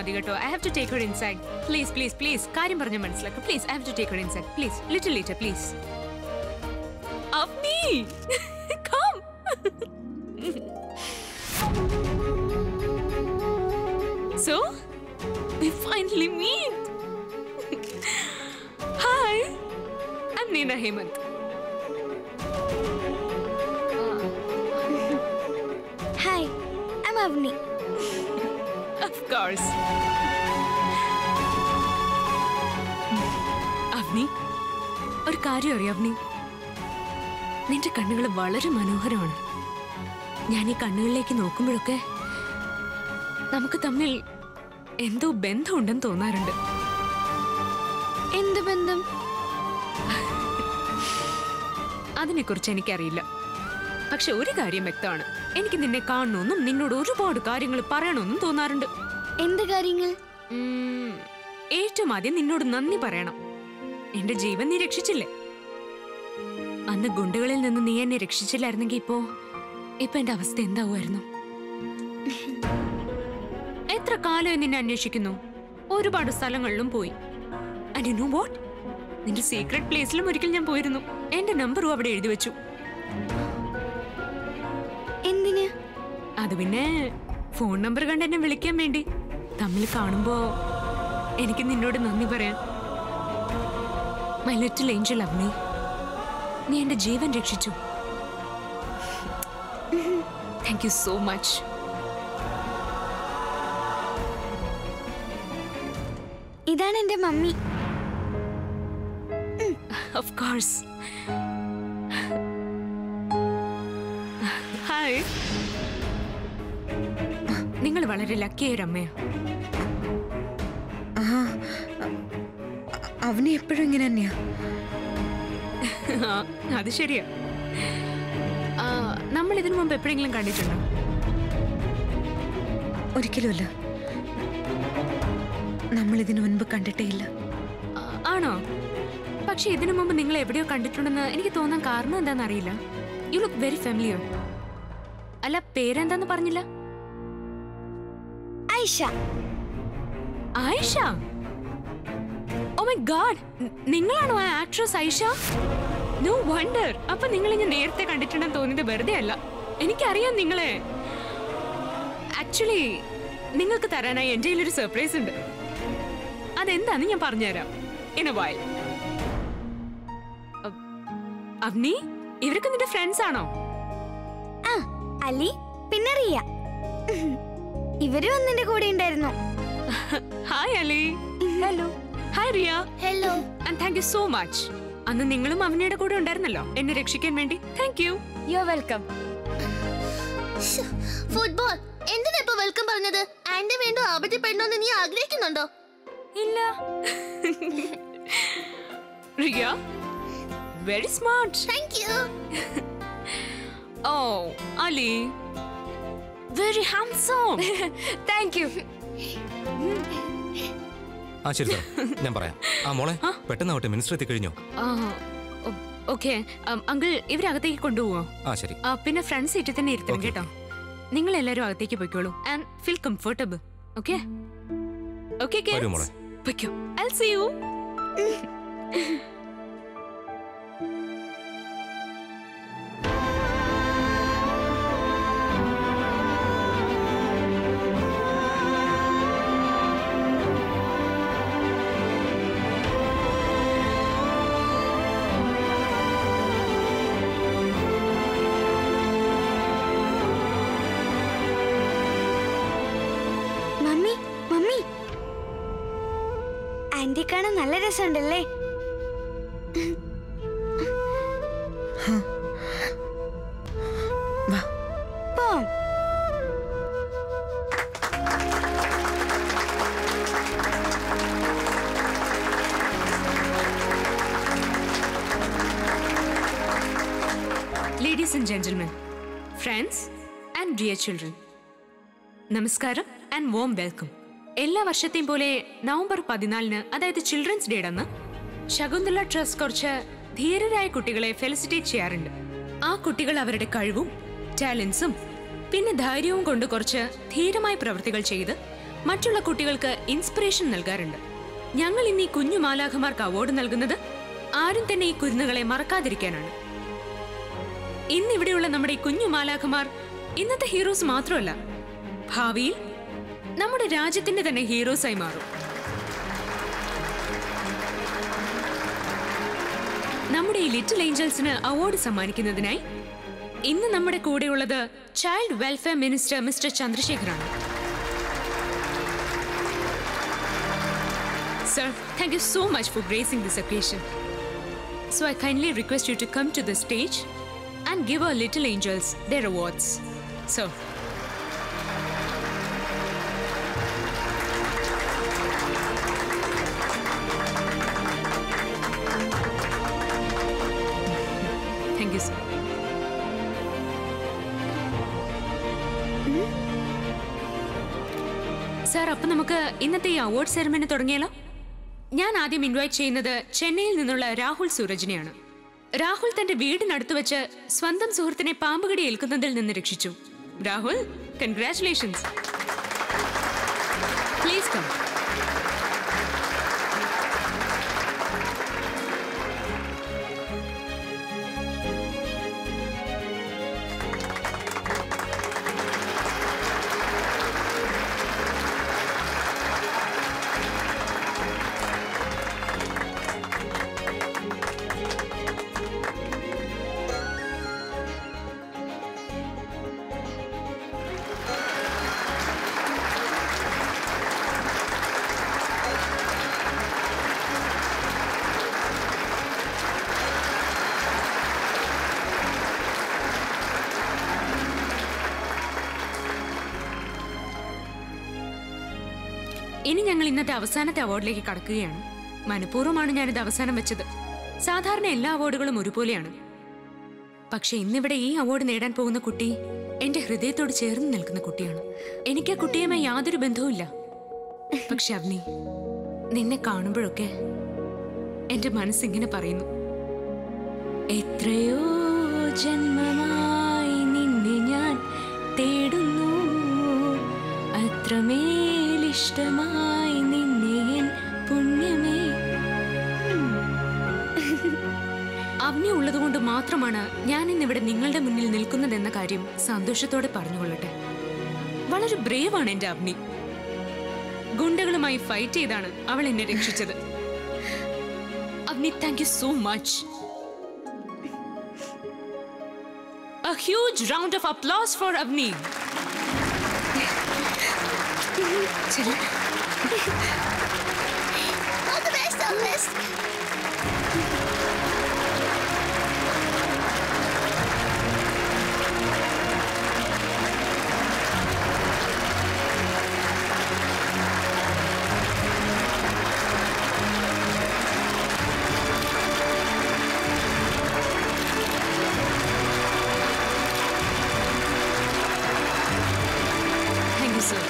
മതി കേട്ടോ I have to take her inside please please please കാര്യം പറഞ്ഞ മനസ്സിലാക്കും please I have to take her inside please little ലീറ്റർ please Avni come So, we finally meet. Hi, I'm Neena Hemant. Hi I am Avani Of course. അവനി ഒരു കാര്യം അറിയാം അവനി നിന്റെ കണ്ണുകൾ വളരെ മനോഹരമാണ് ഞാൻ ഈ കണ്ണുകളിലേക്ക് നോക്കുമ്പോഴൊക്കെ നമുക്ക് തമ്മിൽ എന്തോ ബന്ധമുണ്ടെന്ന് തോന്നാറുണ്ട് എന്ത് ബന്ധം അതിനെക്കുറിച്ച് എനിക്കറിയില്ല പക്ഷെ ഒരു കാര്യം വ്യക്തമാണ് എനിക്ക് നിന്നെ കാണണമെന്നും നിന്നോട് ഒരുപാട് കാര്യങ്ങൾ പറയണമെന്നും തോന്നാറുണ്ട് എന്ത് കാര്യങ്ങൾ ഉം, ഏറ്റവും ആദ്യം നിന്നോട് നന്ദി പറയണം എന്റെ ജീവൻ നീ രക്ഷിച്ചില്ലേ അന്ന് ഗുണ്ടകളിൽ നിന്ന് നീ എന്നെ രക്ഷിച്ചില്ലായിരുന്നെങ്കിൽ ഇപ്പോ ഇപ്പൊ എന്റെ അവസ്ഥ എന്താവുമായിരുന്നു എത്ര കാലമായി നിന്നെ അന്വേഷിക്കുന്നു ഒരുപാട് സ്ഥലങ്ങളിലും പോയി ആൻഡ് നോ വാട്ട് നിന്റെ സീക്രട്ട് പ്ലേസിലും ഒരിക്കൽ ഞാൻ പോയിരുന്നു എന്റെ നമ്പറും അവിടെ എഴുതി വെച്ചു എന്തിന് അത് പിന്നെ ഫോൺ നമ്പർ കണ്ട് എന്നെ വിളിക്കാൻ വേണ്ടി തമ്മിൽ കാണുമ്പോ എനിക്ക് നിന്നോട് നന്ദി പറയാം മൈ ലിറ്റിൽ ഏഞ്ചൽ അവനി നീ എന്റെ ജീവൻ രക്ഷിച്ചു താങ്ക് യു സോ മച്ച് ഇതാണ് എന്റെ മമ്മി ഓഫ് കോഴ്സ് ഹായ് നിങ്ങൾ വളരെ ലക്കിയായ ഒരു അമ്മയാ ആ അവനെ എപ്പോഴും ഇങ്ങനെ തന്നെയാ ആ, അത് ശരിയാ ആ, നമ്മൾ ഇതിനു മുമ്പ് എപ്പോഴെങ്കിലും കണ്ടിട്ടുണ്ടോ ഒരിക്കലുമല്ല നമ്മൾ ഇതിനു മുൻപ് കണ്ടിട്ടേ ഇല്ല ആ, ആണോ പക്ഷെ ഇതിനു മുമ്പ് നിങ്ങൾ എവിടെയോ കണ്ടിട്ടുണ്ടെന്ന് എനിക്ക് തോന്നാൻ കാരണം എന്താണെന്ന് അറിയില്ല യു ലുക്ക് വെരി ഫാമിലിയർ അല്ല പേരെന്താന്ന് പറഞ്ഞില്ല Aisha Ayesha oh my god നിങ്ങളാണോ ആ ആക്ട്രസ് ഐഷ നോ വണ്ടർ അപ്പൊ നിങ്ങൾ ഞാൻ നേരത്തെ കണ്ടിട്ടുണ്ടെന്ന് തോന്നിയത് വെറുതെ അല്ല എനിക്കറിയാം നിങ്ങളെ ആക്ച്വലി നിങ്ങൾക്ക് തരാനായി എൻ്റെ ഒരു സർപ്രൈസ് ഉണ്ട് അതെന്താന്ന് ഞാൻ പറഞ്ഞുതരാം ഇൻ വൈ അവനി ഇവരൊക്കെ നിന്റെ ഫ്രണ്ട്സ് ആണോ ആ അലി പിന്നെ റിയ ഇവരും ഒന്നിന്റെ കൂടെ ഉണ്ടായിരുന്നു hi Ali hello hi Riya hello and thank you so much അന്ന് നിങ്ങളും അവനയുടെ കൂടെ ഉണ്ടായിരുന്നല്ലോ എന്നെ രക്ഷിക്കാൻ വേണ്ടി thank you you welcome football എന്തിനാ ഇപ്പൊ വെൽക്കം പറഞ്ഞത് ആന്റി വീണ്ടും ആപത്തിപ്പെടണമെന്ന് നീ ആഗ്രഹിക്കുന്നുണ്ടോ ഇല്ല Riya very smart thank you oh Ali very handsome thank you ആ ശരി സാർ ഞാൻ പറയാം ആ മോളെ പെട്ടെന്നാവട്ടെ മിനിസ്റ്റർ എത്തിക്കഴിഞ്ഞോ ഓക്കെ അങ്കിൾ ഇവരകത്തേക്ക് കൊണ്ടുപോവോ ആ ശരി ആ, പിന്നെ ഫ്രണ്ട് സീറ്റിൽ തന്നെ ഇരുത്തണം Okay, കേട്ടോ നിങ്ങൾ എല്ലാവരും അകത്തേക്ക് പോയിക്കോളൂ and feel comfortable okay okay വരൂ മോളെ. പൊയ്ക്കോ I see you mummy mummy aunty കാണാൻ നല്ല രസമുണ്ടല്ലേ വാ പോം ladies and gentlemen friends and dear children നമസ്കാരം ആൻഡ് വോം വെൽക്കം എല്ലാ വർഷത്തെയും പോലെ നവംബർ പതിനാലിന് അതായത് ചിൽഡ്രൻസ് ഡേ അന്ന് ശകുന്തള ട്രസ്റ്റ് കുറച്ച് ധീരരായ കുട്ടികളെ ഫെലിസിറ്റേറ്റ് ചെയ്യാറുണ്ട് ആ കുട്ടികൾ അവരുടെ കഴിവും ടാലൻസും പിന്നെ ധൈര്യവും കൊണ്ട് കുറച്ച് ധീരമായ പ്രവൃത്തികൾ ചെയ്ത് മറ്റുള്ള കുട്ടികൾക്ക് ഇൻസ്പിറേഷൻ നൽകാറുണ്ട് ഞങ്ങൾ ഇന്ന് ഈ കുഞ്ഞു മാലാഖമാർക്ക് അവാർഡ് നൽകുന്നത് ആരും തന്നെ ഈ കുരുന്നുകളെ മറക്കാതിരിക്കാനാണ് ഇന്നിവിടെയുള്ള നമ്മുടെ ഈ കുഞ്ഞു മാലാഖമാർ ഇന്നത്തെ ഹീറോസ് മാത്രമല്ല ഭാവിയിൽ നമ്മുടെ രാജ്യത്തിന്റെ തന്നെ ഹീറോസായി മാറും നമ്മുടെ ഈ ലിറ്റിൽ ഏഞ്ചൽസിന് അവാർഡ് സമ്മാനിക്കുന്നതിനായി ഇന്ന് നമ്മുടെ കൂടെയുള്ളത് ചൈൽഡ് വെൽഫെയർ മിനിസ്റ്റർ മിസ്റ്റർ ചന്ദ്രശേഖറാണ് sir thank you so much for gracing this occasion so I kindly request you to come to the stage and give our little angels their awards sir thank you sir sir അപ്പൊ നമുക്ക് ഇന്നത്തെ ഈ award ceremony തുടങ്ങിയാലോ ഞാൻ ആദ്യം invite ചെയ്യുന്നത് ചെന്നൈയിൽ നിന്നുള്ള രാഹുൽ സൂരജിനെയാണ് രാഹുൽ തന്റെ വീടിനടുത്ത് വെച്ച് സ്വന്തം സുഹൃത്തിനെ പാമ്പുകടി ഏൽക്കുന്നതിൽ നിന്ന് രക്ഷിച്ചു രാഹുൽ കൺഗ്രാറ്റുലേഷൻസ് പ്ലീസ് കം ഇനി ഞങ്ങൾ ഇന്നത്തെ അവസാനത്തെ അവാർഡിലേക്ക് കടക്കുകയാണ് മനഃപൂർവ്വമാണ് ഞാനിത് അവസാനം വെച്ചത് സാധാരണ എല്ലാ അവാർഡുകളും ഒരുപോലെയാണ് പക്ഷെ ഇന്നിവിടെ ഈ അവാർഡ് നേടാൻ പോകുന്ന കുട്ടി എന്റെ ഹൃദയത്തോട് ചേർന്ന് നിൽക്കുന്ന കുട്ടിയാണ് എനിക്ക് ആ കുട്ടിയുമായി യാതൊരു ബന്ധവുമില്ല പക്ഷെ അവനി നിന്നെ കാണുമ്പോഴൊക്കെ എന്റെ മനസ്സിങ്ങനെ പറയുന്നു എത്രയോ ജന്മമായി നിന്നെ ഞാൻ തേടുന്നു അത്രമേലിഷ്ടമായി നിന്നെ എൻ പുണ്യമേ അവനെ ഉള്ളതുകൊണ്ട് മാത്രമാണ് ഞാൻ ഇന്നിവിടെ നിങ്ങളുടെ മുന്നിൽ നിൽക്കുന്നതെന്ന കാര്യം സന്തോഷത്തോടെ പറഞ്ഞുകൊള്ളട്ടെ വളരെ ബ്രേവാണ് എന്റെ അവനി ഗുണ്ടകളുമായി ഫൈറ്റ് ചെയ്താണ് അവൾ എന്നെ രക്ഷിച്ചത് Avani thank you so much A huge round of applause for Avni. All the best, all the best. Thank you, sir.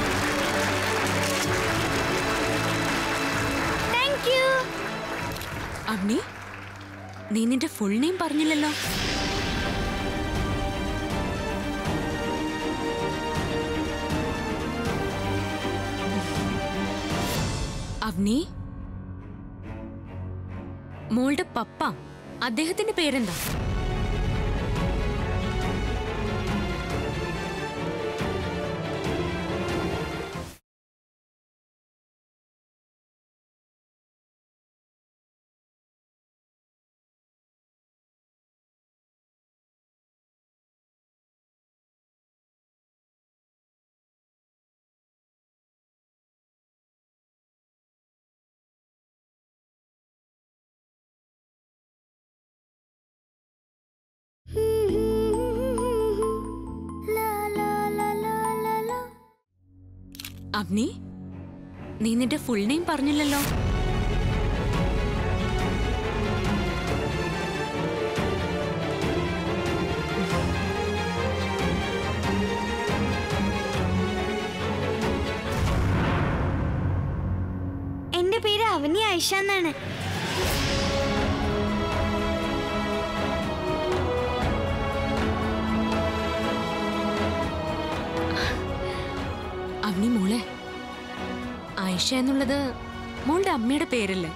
Thank you Avani നീ നിന്റെ ഫുൾ നെയിം പറഞ്ഞില്ലല്ലോ അവനി മോളുടെ പപ്പ അദ്ദേഹത്തിന്റെ പേരെന്താ അവനി നീ നിന്റെ ഫുൾ നെയിം പറഞ്ഞില്ലല്ലോ എന്റെ പേര് അവനി ആയിഷ എന്നാണ് അവനി മോളെ ഐഷ എന്നുള്ളത് മോളുടെ അമ്മയുടെ പേരല്ലേ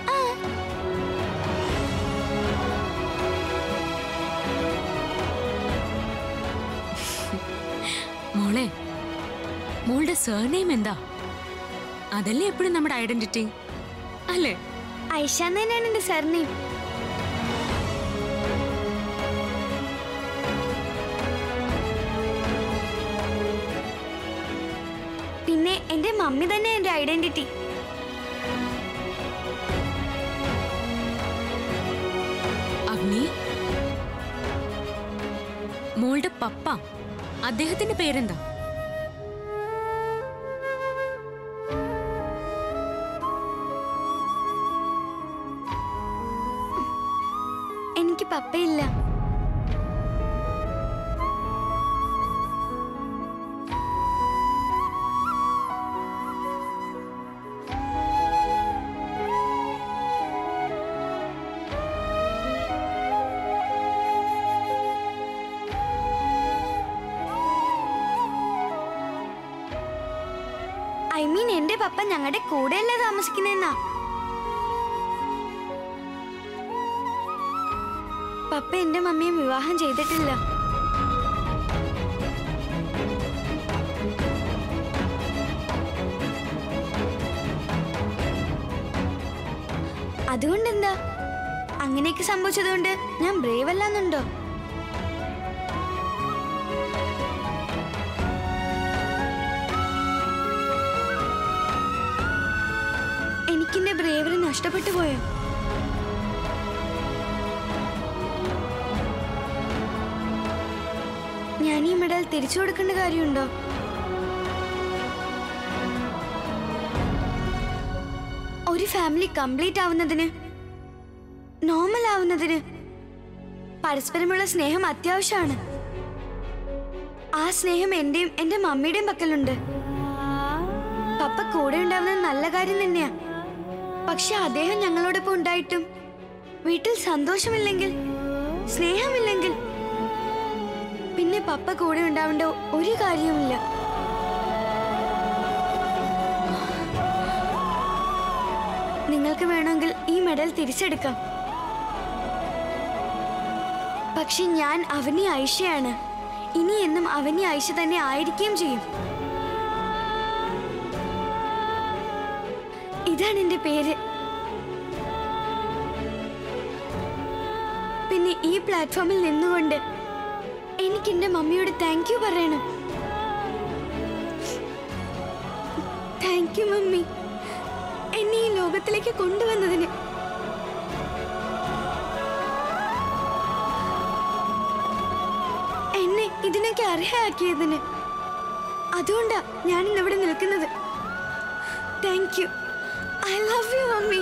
മോളെ മോളുടെ സർനെയിം എന്താ അതല്ലേ എപ്പോഴും നമ്മുടെ ഐഡന്റിറ്റി അല്ലേ ഐഷ എന്ന് തന്നെയാണ് എന്റെ സർനെയിം പിന്നെ എന്റെ മമ്മി തന്നെ എന്റെ ഐഡന്റിറ്റി അഗ്നി മോളുടെ പപ്പ അദ്ദേഹത്തിന്റെ പേരെന്താ എനിക്ക് പപ്പയില്ല ഐ മീൻ എന്റെ പപ്പ ഞങ്ങളുടെ കൂടെയല്ല താമസിക്കുന്നെന്നാ പപ്പ എന്റെ മമ്മിയെ വിവാഹം ചെയ്തിട്ടില്ല അതുകൊണ്ടെന്താ അങ്ങനെയൊക്കെ സംഭവിച്ചതുകൊണ്ട് ഞാൻ ബ്രേവ് അല്ലാന്നുണ്ടോ എനിക്കെന്റെ ബ്രേവറി നഷ്ടപ്പെട്ടു പോയോ ഞാൻ ഈ മെഡൽ തിരിച്ചു കൊടുക്കേണ്ട കാര്യമുണ്ടോ ഒരു ഫാമിലി കംപ്ലീറ്റ് ആവുന്നതിന് നോർമൽ ആവുന്നതിന് പരസ്പരമുള്ള സ്നേഹം അത്യാവശ്യമാണ് ആ സ്നേഹം എന്റെയും എന്റെ മമ്മിയുടെയും പക്കലുണ്ട് പപ്പ കൂടെ ഉണ്ടാവുന്നത് നല്ല കാര്യം തന്നെയാ പക്ഷെ അദ്ദേഹം ഞങ്ങളോടൊപ്പം ഉണ്ടായിട്ടും വീട്ടിൽ സന്തോഷമില്ലെങ്കിൽ സ്നേഹമില്ലെങ്കിൽ പിന്നെ പപ്പ കൂടെ ഉണ്ടാവേണ്ട ഒരു കാര്യവുമില്ല നിങ്ങൾക്ക് വേണമെങ്കിൽ ഈ മെഡൽ തിരിച്ചെടുക്കാം പക്ഷെ ഞാൻ അവനി ഐഷയാണ് ഇനി എന്നും അവനി ഐഷ തന്നെ ആയിരിക്കുകയും ചെയ്യും ഇതാണ് എന്റെ പേര് പിന്നെ ഈ പ്ലാറ്റ്ഫോമിൽ നിന്നുകൊണ്ട് എനിക്ക് എന്റെ മമ്മിയോട് താങ്ക് യു പറയണം താങ്ക് യു മമ്മി എന്നെ ഈ ലോകത്തിലേക്ക് കൊണ്ടുവന്നതിന് എന്നെ ഇതിനൊക്കെ അർഹയാക്കിയതിന് അതുകൊണ്ടാ ഞാൻ ഇന്ന് ഇവിടെ നിൽക്കുന്നത് thank you I love you mummy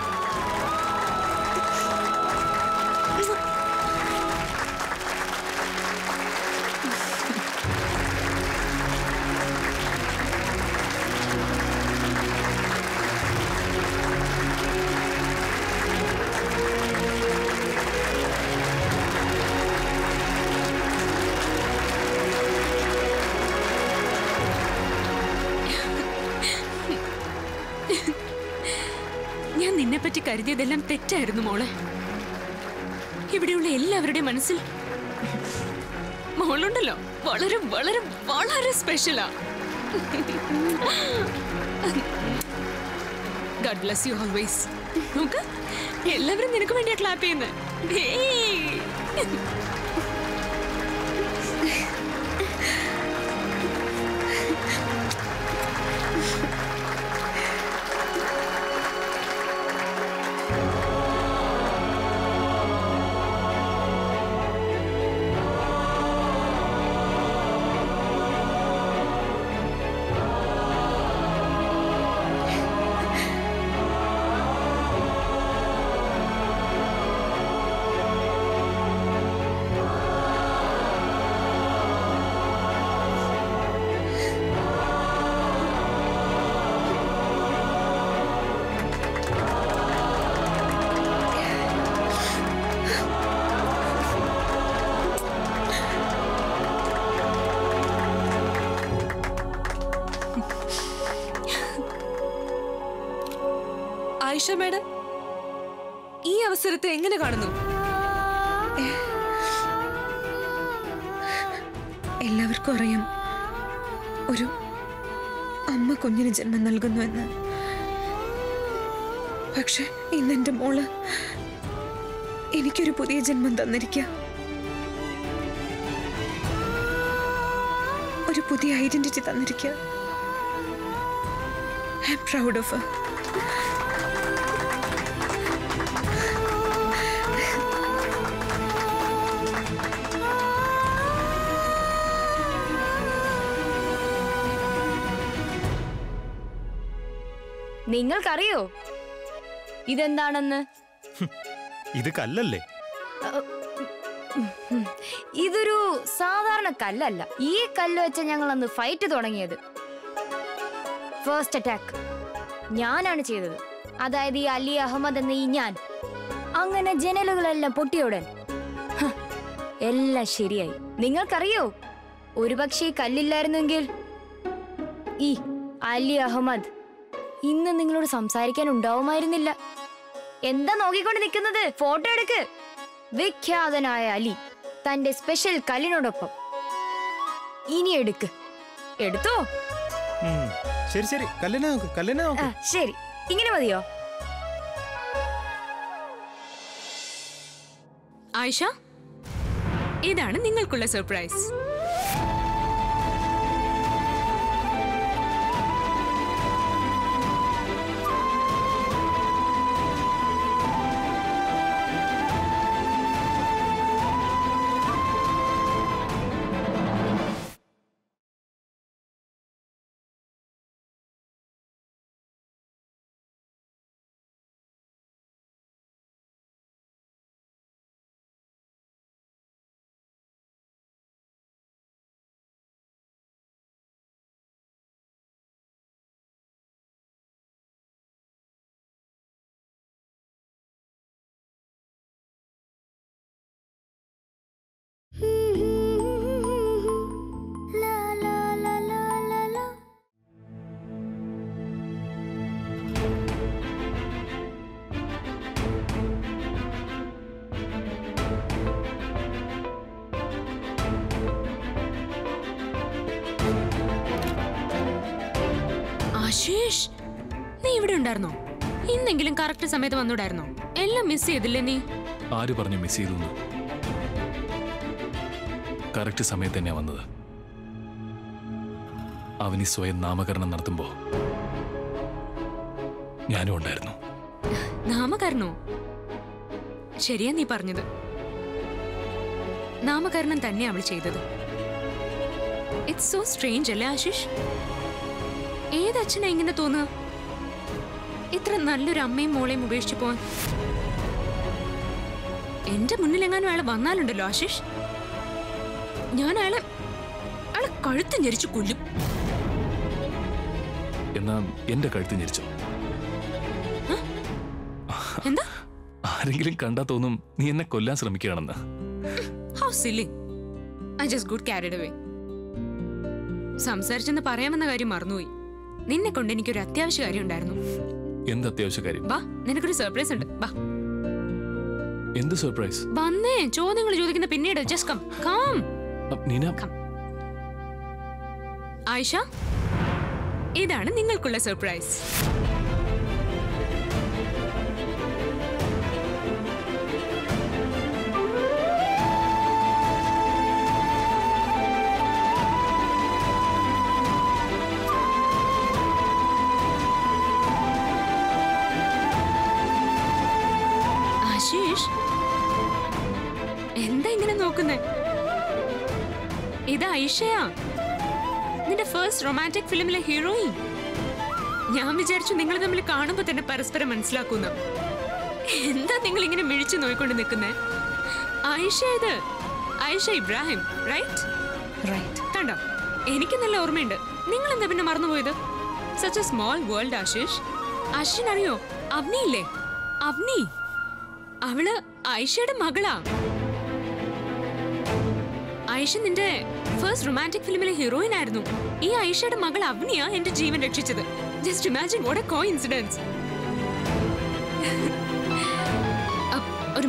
ഞാൻ നിന്നെപ്പറ്റി കരുതിയതെല്ലാം തെറ്റായിരുന്നു മോളെ ഇവിടെയുള്ള എല്ലാവരുടെയും മനസ്സിൽ മോളുണ്ടല്ലോ വളരെ വളരെ വളരെ സ്പെഷ്യലാ ഗഡ് ബ്ലസ് യു ഓൾവേസ് നോക്ക് എല്ലാവരും നിനക്ക് വേണ്ടിയാ ക്ലാപ്പ് ചെയ്യുന്നത് ആയിഷ മാഡം ഈ അവസരത്തെ എങ്ങനെ കാണുന്നു എല്ലാവർക്കും അറിയാം ഒരു അമ്മ കുഞ്ഞിന് ജന്മം നൽകുന്നു എന്ന് പക്ഷെ ഇന്ന് എൻ്റെ മോള് എനിക്കൊരു പുതിയ ജന്മം തന്നിരിക്കുക ഒരു പുതിയ ഐഡന്റിറ്റി തന്നിരിക്കുക ഐ എം പ്രൗഡ് ഓഫ് നിങ്ങൾക്കറിയോ ഇതെന്താണെന്ന് ഇത് കല്ലല്ലേ ഇതൊരു സാധാരണ കല്ലല്ല ഈ കല്ല് വെച്ച് ഞങ്ങൾ അന്ന് ഫൈറ്റ് തുടങ്ങിയത് ഫസ്റ്റ് അറ്റാക്ക് ഞാനാണ് ചെയ്തത് അതായത് ഈ അലി അഹമ്മദ് എന്ന ഈ ഞാൻ അങ്ങനെ ജനലുകളെല്ലാം പൊട്ടിയോടൻ ഹ്, എല്ലാം ശരിയായി നിങ്ങൾക്കറിയോ ഒരുപക്ഷെ ഈ കല്ലില്ലായിരുന്നെങ്കിൽ ഈ അലി അഹമ്മദ് ഇന്ന് നിങ്ങളോട് സംസാരിക്കാൻ ഉണ്ടാവുമായിരുന്നില്ല എന്താ നോക്കിക്കൊണ്ട് നിൽക്കുന്നത് ഫോട്ടോ എടുക്ക് വിഖ്യാതനായ അലി തന്റെ സ്പെഷ്യൽ കല്ലിനോടൊപ്പം ഇനി എടുക്ക് എടുത്തോ ഉം. ശരി ശരി കല്ലിനെ നോക്ക് കല്ലിനെ ആ, നോക്ക് ശരി ഇങ്ങനെ മതിയോ ആയിഷ ഇതാണ് നിങ്ങൾക്കുള്ള സർപ്രൈസ് ആശീഷ് നീ ഇവിടെ ഉണ്ടായിരുന്നോ ഇന്നെങ്കിലും കറക്റ്റ് സമയത്ത് വന്നൂടായിരുന്നോ എല്ലാം മിസ് ചെയ്തില്ലേ നീ ആര് പറഞ്ഞു മിസ് ചെയ്തു എന്ന് കറക്റ്റ് സമയത്ത് തന്നെയാ വന്നത് അവനി സ്വയം നാമകരണം നടത്തുമ്പോ ഞാനും ഉണ്ടായിരുന്നു നാമകരണോ ശരിയാ നീ പറഞ്ഞത് നാമകരണം തന്നെ അവൾ ചെയ്തത് ഇറ്റ്സ് സോ സ്ട്രേഞ്ച് അല്ലേ ആശിഷ് ഏതച്ഛനാ ഇങ്ങനെ തോന്നുക ഇത്ര നല്ലൊരു അമ്മയും മോളെയും ഉപേക്ഷിച്ചു പോവാൻ എന്റെ മുന്നിലെങ്ങാനും അയാൾ വന്നാലുണ്ടല്ലോ ആശിഷ് ഞാൻ അയാളെ അയാളെ കഴുത്ത് ഞെരിച്ചു കൊല്ലും എന്നാ എന്റെ കഴുത്ത് ഞെരിച്ചോ എന്താ ആരെങ്കിലും കണ്ടാ തോന്നും നീ എന്നെ കൊല്ലാൻ ശ്രമിക്കുകയാണെന്ന് how silly I just got carried away സംസാരിച്ചെന്ന് പറയാമെന്ന കാര്യം മറന്നുപോയി നിന്നെ കൊണ്ട് എനിക്കൊരു അത്യാവശ്യ കാര്യം ഉണ്ടായിരുന്നു എന്ത് അത്യാവശ്യ കാര്യം വാ നിനക്കൊരു സർപ്രൈസ് ഉണ്ട് വാ എന്ത് സർപ്രൈസ് വന്നേ ചോദ്യങ്ങൾ ചോദിക്കുന്ന പിന്നീട് just come come Neena Ayisha ഇതാണ് നിങ്ങൾക്കുള്ള സർപ്രൈസ് ആശീഷ് എന്താ ഇങ്ങനെ നോക്കുന്നേ ഇത് ഐഷയാ നിന്റെ ഫസ്റ്റ് റൊമാൻറ്റിക് ഫിലിമിലെ ഹീറോയിൻ ഞാൻ വിചാരിച്ചു നിങ്ങൾ തമ്മിൽ കാണുമ്പോ തന്നെ പരസ്പരം മനസ്സിലാക്കുന്നു എന്താ നിങ്ങൾ ഇങ്ങനെ മിഴിച്ചു നോയിക്കൊണ്ട് നിൽക്കുന്നേ ആയിഷ ഇത് ആയിഷ ഇബ്രാഹിം റൈറ്റ് റൈറ്റ് കണ്ടോ എനിക്ക് നല്ല ഓർമ്മയുണ്ട് നിങ്ങൾ എന്താ പിന്നെ മറന്നുപോയത് such a small world Ashish ആശിഷിന് അറിയോ അവനി ഇല്ലേ അവനി അവള് ആയിഷയുടെ മകളാ ആയിഷ നിന്റെ ഫസ്റ്റ് റൊമാൻറ്റിക് ഫിലിമിലെ ഹീറോയിൻ ആയിരുന്നു ഈ ആയിഷയുടെ മകൾ അവനിയാ എന്റെ ജീവൻ രക്ഷിച്ചത് just imagine what a coincidence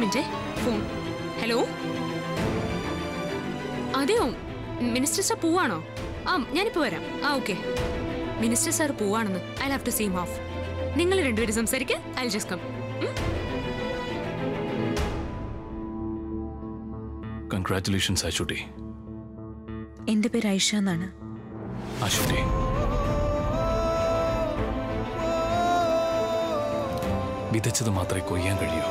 minute phone hello അതെയോ മിനിസ്റ്റർ സാർ പോവാണോ ആ ഞാനിപ്പോ വരാം ആ ഓക്കെ മിനിസ്റ്റർ സാർ പോവാണെന്ന് I have to see him off നിങ്ങൾ രണ്ടുപേരും സംസാരിക്കുക I just come congratulations Ashutty എന്റെ പേര് ഐഷ എന്നാണ് ആശുട്ടി വിതച്ചത് മാത്രമേ കൊയ്യാൻ കഴിയൂ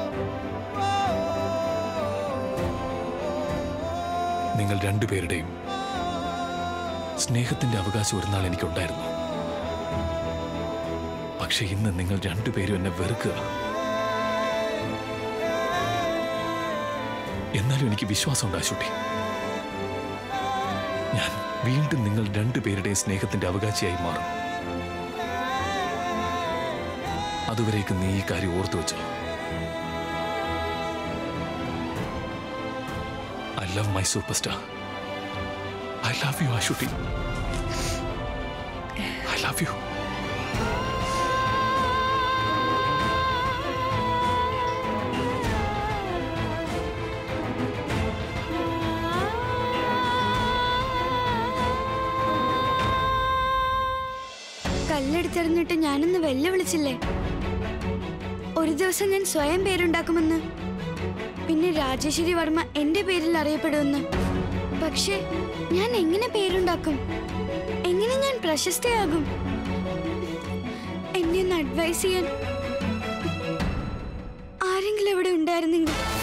നിങ്ങൾ രണ്ടുപേരുടെയും സ്നേഹത്തിന്റെ അവകാശം ഒരു നാൾ എനിക്കുണ്ടായിരുന്നു പക്ഷെ ഇന്ന് നിങ്ങൾ രണ്ടുപേരും എന്നെ വെറുക്കുക എന്നാലും എനിക്ക് വിശ്വാസമുണ്ട് ആശുട്ടി ഞാൻ വീണ്ടും നിങ്ങൾ രണ്ടുപേരുടെയും സ്നേഹത്തിന്റെ അവകാശിയായി മാറും അതുവരേക്ക് നീ ഈ കാര്യം ഓർത്തു വെച്ചോ I love my superstar I love you Ashutty I love you കല്ലെടുത്തെറിഞ്ഞിട്ട് ഞാനൊന്ന് വെല്ലുവിളിച്ചില്ലേ ഒരു ദിവസം ഞാൻ സ്വയം പേരുണ്ടാക്കുമെന്ന് പിന്നെ രാജേശ്വരി വർമ്മ എന്റെ പേരിൽ അറിയപ്പെടുമെന്ന് പക്ഷേ ഞാൻ എങ്ങനെ പേരുണ്ടാക്കും എങ്ങനെ ഞാൻ പ്രശസ്തയാകും എന്നെ ഒന്ന് അഡ്വൈസ് ചെയ്യാൻ ആരെങ്കിലും ഇവിടെ ഉണ്ടായിരുന്നെങ്കിൽ